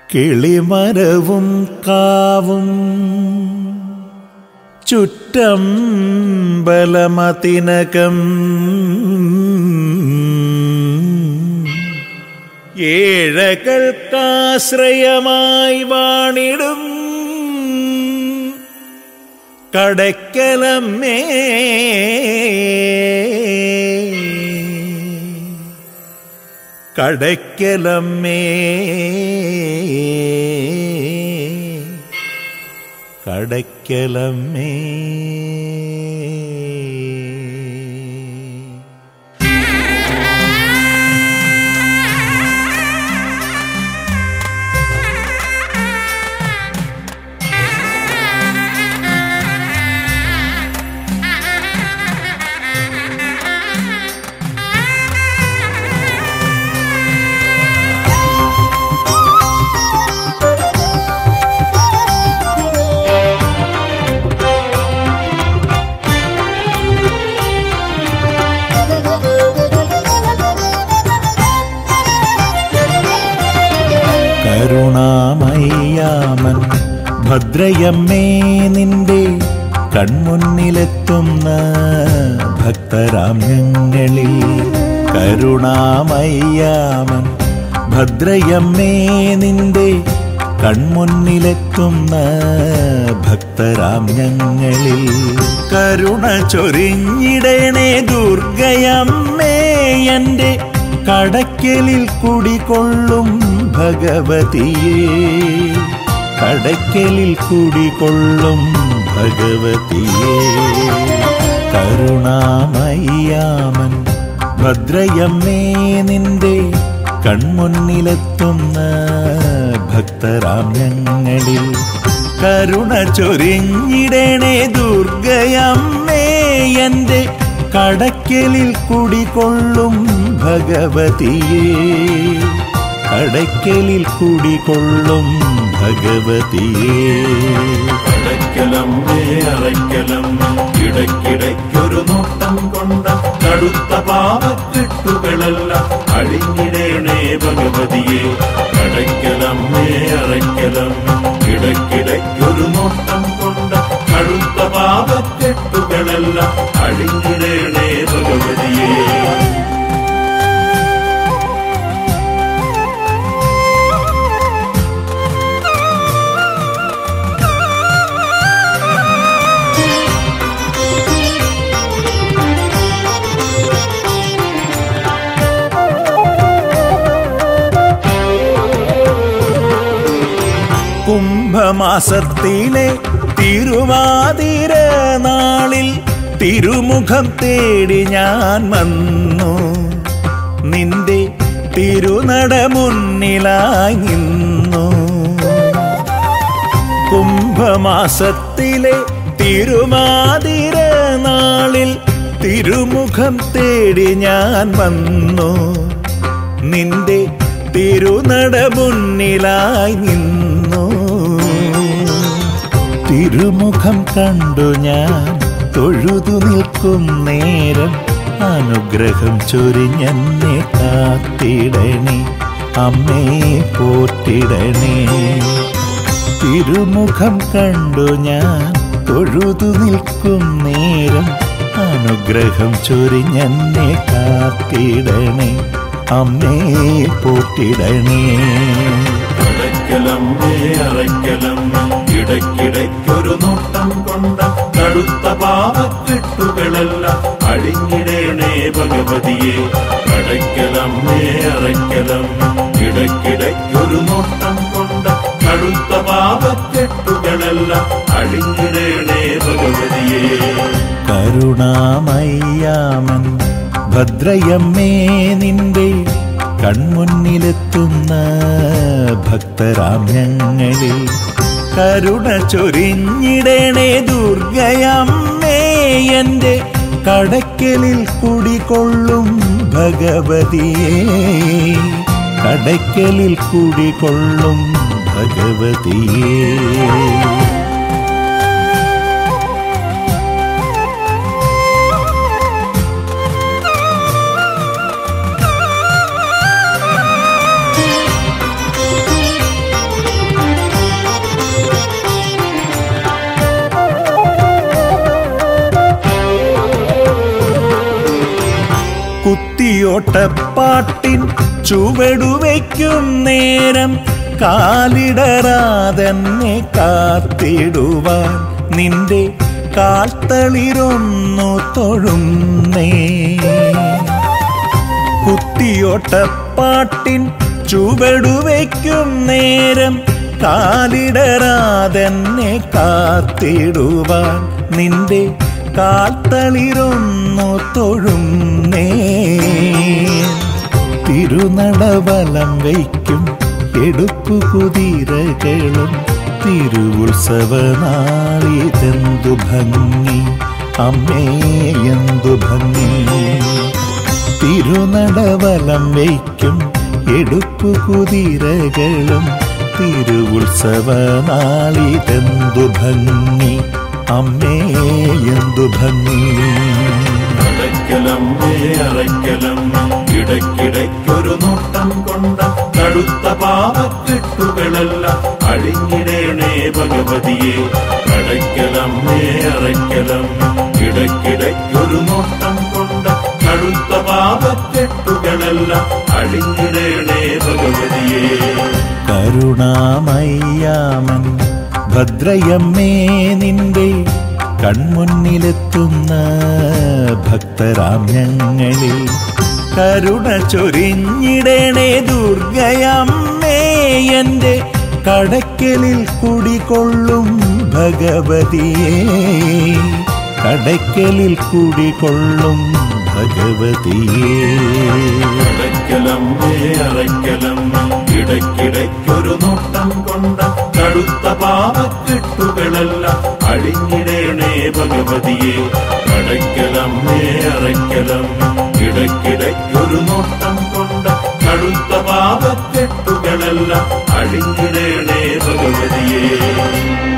കിളിമരവും കാവും ചുറ്റം ബലമതിനകം ഏഴകൾക്കാശ്രയമായി വാണിടും കടയ്ക്കലമ്മേ കടയ്ക്കലമ്മേ കടയ്ക്കലമ്മേ കരുണാമയ്യാമൻ ഭദ്രയമ്മേ നിന്റെ കൺമുന്നിലെത്തുന്ന ഭക്തരാം ഞങ്ങളിൽ കരുണാമയ്യാമൻ ഭദ്രയമ്മേ നിന്റെ കൺമുന്നിലെത്തുന്ന ഭക്തരാം ഞങ്ങളിൽ കരുണ ചൊരിഞ്ഞിടണേ ദുർഗയമ്മേ എൻ്റെ കടയ്ക്കലിൽ കുടികൊള്ളും ഭഗവതിയേ കടയ്ക്കലിൽ കുടികൊള്ളും ഭഗവതിയേ കരുണാമയ്യാമൻ ഭദ്രയമ്മേ നിന്റെ കൺമുന്നിലെത്തുന്ന ഭക്തരാം ഞങ്ങളിൽ കരുണ ചൊരിഞ്ഞിടണേ ദുർഗയമ്മേ എൻ്റെ കടയ്ക്കലിൽ കുടികൊള്ളും ഭഗവതിയേ കടയ്ക്കലിൽ കുടികൊള്ളും ഭഗവതിയേ അടയ്ക്കലമ്മേ അറയ്ക്കലമ്മ ഇടയ്ക്കിടയ്ക്കൊരു നോട്ടം കൊണ്ട കടുത്ത പാവക്കെട്ടുകളെല്ലാം അഴിഞ്ഞിടേണേ ഭഗവതിയെ അടയ്ക്കലമ്മേ അറയ്ക്കലമ്മ ഇടയ്ക്കിടയ്ക്കൊരു നോട്ടം കൊണ്ട കടുത്ത പാവക്കെട്ടുകളെല്ലാം അഴിഞ്ഞിടേണേ ഭഗവതിയെ കുംഭമാസത്തിലെ തിരുവാതിര നാളിൽ തിരുമുഖം തേടി ഞാൻ വന്നു നിന്റെ തിരുനട മുന്നിലായി നിന്നു കുംഭമാസത്തിലെ തിരുമാതിര നാളിൽ തിരുമുഖം തേടി ഞാൻ വന്നു നിന്റെ തിരുനട മുന്നിലായി നിന്നു തിരുമുഖം കണ്ടു ഞാൻ തൊഴുതു നിൽക്കും നേരം അനുഗ്രഹം ചൊരിഞ്ഞെന്നെ കാത്തിടണേ അമ്മേ പോറ്റിടണേ തിരുമുഖം കണ്ടു ഞാൻ തൊഴുതു നിൽക്കും നേരം അനുഗ്രഹം ചൊരിഞ്ഞെന്നെ കാത്തിടണേ അമ്മേ പോറ്റിടണേ അടയ്ക്കലമ്മേ അറയ്ക്കലമ്മ ഇടയ്ക്കിടയ്ക്കൊരു നോട്ടം കൊണ്ട കടുത്ത പാവക്കെട്ടുകളെല്ലാം അഴിഞ്ഞിടേണേ ഭഗവതിയെ അടയ്ക്കലമ്മേ അറയ്ക്കലമ്മ ഇടയ്ക്കിടയ്ക്കൊരു നോട്ടം കൊണ്ട കടുത്ത പാവക്കെട്ടുകളെല്ലാം അഴിഞ്ഞിടേണേ ഭഗവതിയെ കരുണാമയ്യാമൻ ഭദ്രയമ്മേ നിന്റെ കൺമുന്നിലെത്തുന്ന ഭക്തരാം ഞങ്ങളിൽ കരുണ ചൊരിഞ്ഞിടണേ ദുർഗയമ്മേ എൻ്റെ കടയ്ക്കലിൽ കുടികൊള്ളും ഭഗവതിയേ കടയ്ക്കലിൽ കുടികൊള്ളും ഭഗവതിയേ കുത്തിയോട്ടപ്പാട്ടിൻ ചുവടുവയ്ക്കും നേരം കാലിടറാതെന്നെ കാത്തിടുവാൻ നിന്റെ കാൽത്തളിരൊന്നു തൊഴുന്നേ കുത്തിയോട്ടപ്പാട്ടിൻ ചുവടുവയ്ക്കും നേരം കാലിടറാതെന്നെ കാത്തിടുവാൻ നിന്റെ കാൽത്തളിരൊന്നു തൊഴുന്നേ തിരുനടവലം വയ്ക്കും എടുപ്പു കുതിരകളും തിരുവുത്സവനാളിതെന്തു ഭംഗി അമ്മേ എന്തു ഭംഗി തിരുനടവലം വയ്ക്കും എടുപ്പു കുതിരകളും തിരുവുത്സവനാളിതെന്തു ഭംഗി അമ്മേ എന്തു ഭംഗി അടയ്ക്കലമ്മേ അറയ്ക്കലമ്മ ഇടയ്ക്കിടയ്ക്കൊരു നോട്ടം കൊണ്ട കടുത്ത പാവക്കെട്ടുകളെല്ലാം അഴിഞ്ഞിടേണേ ഭഗവതിയെ അടയ്ക്കലമ്മേ അറയ്ക്കലമ്മ ഇടയ്ക്കിടയ്ക്കൊരു നോട്ടം കൊണ്ട കടുത്ത പാവക്കെട്ടുകളെല്ലാം അഴിഞ്ഞിടേണേ ഭഗവതിയെ കരുണാമയ്യാമൻ ഭദ്രയമ്മേ നിന്റെ കൺമുന്നിലെത്തുന്ന ഭക്തരാം ഞങ്ങളിൽ കരുണ ചൊരിഞ്ഞിടണേ ദുർഗയമ്മേ എൻ്റെ കടയ്ക്കലിൽ കുടികൊള്ളും ഭഗവതിയേ കടയ്ക്കലിൽ കുടികൊള്ളും ഭഗവതിയേ അടയ്ക്കലമ്മേ അറയ്ക്കലമ്മ ഇടയ്ക്കിടയ്ക്കൊരു നോട്ടം കൊണ്ട കടുത്ത പാവക്കെട്ടുകളെല്ലാം അഴിഞ്ഞിടേണേ ഭഗവതിയെ അടയ്ക്കലമ്മേ അറയ്ക്കലമ്മ ഇടയ്ക്കിടയ്ക്കൊരു നോട്ടം കൊണ്ട കടുത്ത പാവക്കെട്ടുകളെല്ലാം അഴിഞ്ഞിടേണേ ഭഗവതിയെ